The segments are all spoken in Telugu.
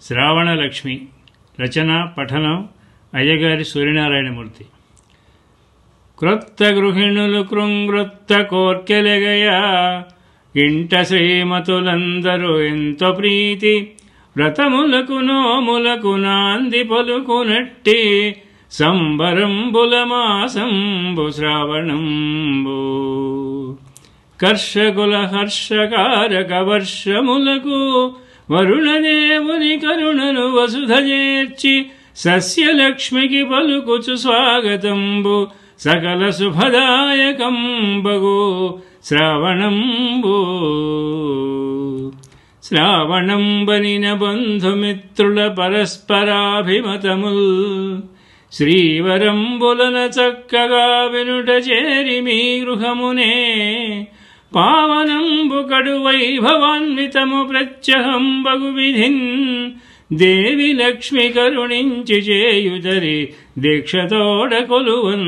శ్రావణలక్ష్మి రచన పఠనం అయ్యగారి సూర్యనారాయణమూర్తి క్రొత్త గృహిణులు కృంగృత్త కోర్కెలెగయా ఇంట శ్రీమతులందరూ ఎంతో ప్రీతి వ్రతములకు నోములకు నాంది పలుకునట్టి సంబరంబుల మాసంబు శ్రావణంబు కర్షకుల హర్షకారక వర్షములకు వరుణదేవుని కరుణను వసుధ చేర్చి సస్యలక్ష్మికి పలుకుచు స్వాగతంబు సకల శుభదాయకంబగు శ్రావణంబు శ్రావణంబనిన బంధుమిత్రుల పరస్పరాభిమతముల్ శ్రీవరంబులన చక్కగా వినుట చేరి మీ గృహమునే పావనంబు కడు వైభవాన్వితము ప్రత్యహంబగు విధిన్ దేవి లక్ష్మి కరుణించి చేయుదరి దీక్షతోడ కొలువన్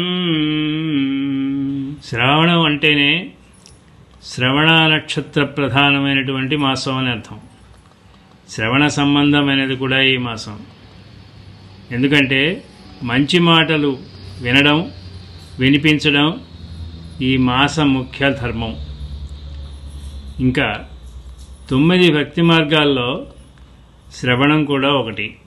శ్రావణం అంటేనే శ్రవణ నక్షత్ర ప్రధానమైనటువంటి మాసం అని అర్థం శ్రవణ సంబంధమైనది కూడా ఈ మాసం ఎందుకంటే మంచి మాటలు వినడం వినిపించడం ఈ మాసం ముఖ్య ధర్మం ఇంకా తొమ్మిది భక్తి మార్గాల్లో శ్రవణం కూడా ఒకటి